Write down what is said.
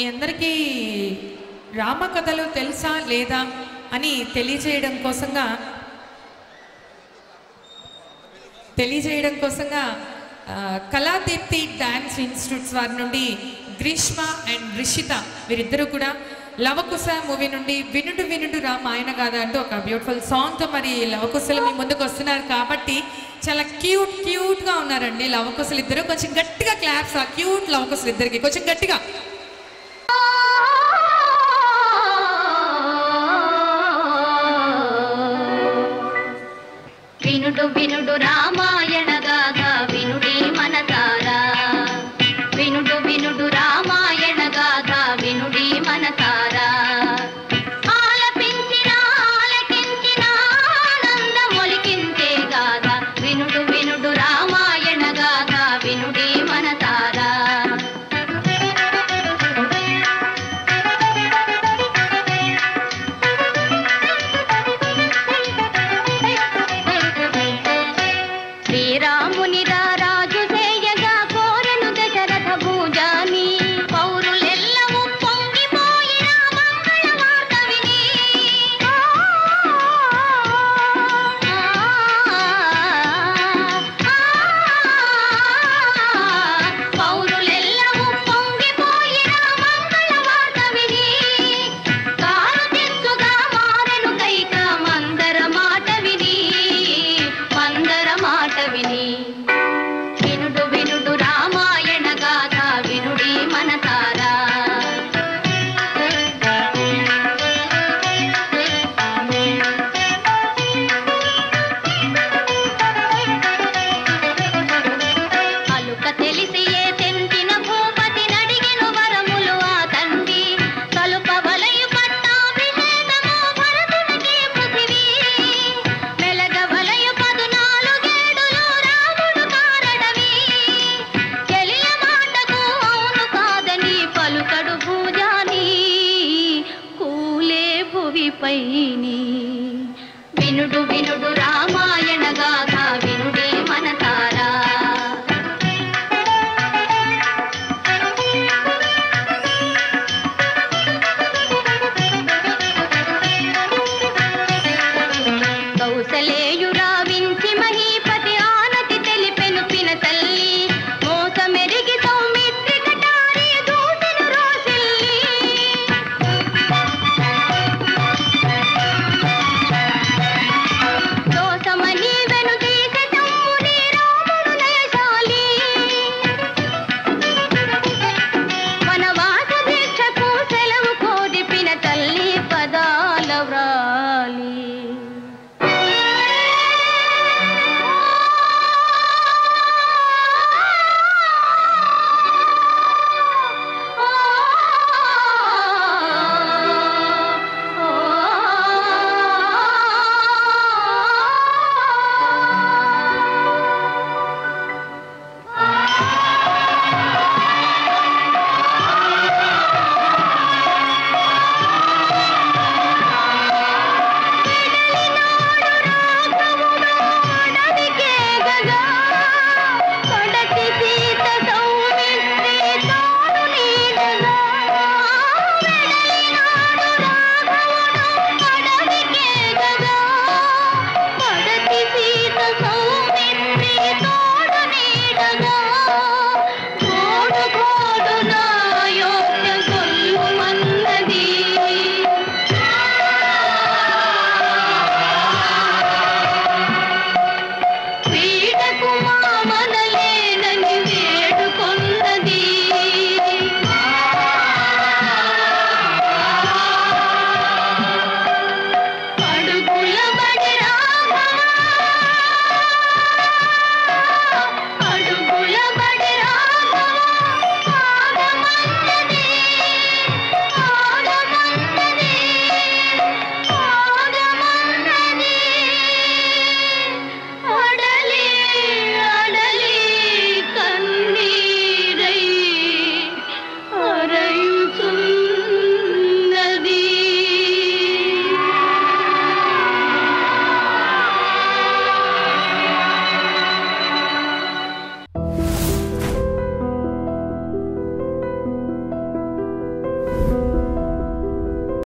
మీ అందరికీ రామకథలు తెలుసా లేదా అని తెలియజేయడం కోసంగా తెలియజేయడం కోసంగా ఆ, కళాదీప్తి డ్యాన్స్ ఇన్స్టిట్యూట్స్ వారి నుండి గ్రీష్మ అండ్ రిషిత వీరిద్దరూ కూడా లవకుశ మూవీ నుండి వినుడు వినుడు రామాయణ గాథ అంటూ ఒక బ్యూటిఫుల్ సాంగ్తో మరి లవకుశలు మీ ముందుకు వస్తున్నారు కాబట్టి చాలా క్యూట్ క్యూట్గా ఉన్నారండి లవకుశలు ఇద్దరు కొంచెం గట్టిగా క్లాప్స్ ఆ క్యూట్ లవకుశలు ఇద్దరికి కొంచెం గట్టిగా వినుడు వినుడు రామాయణ గాథ వినుడి మనసా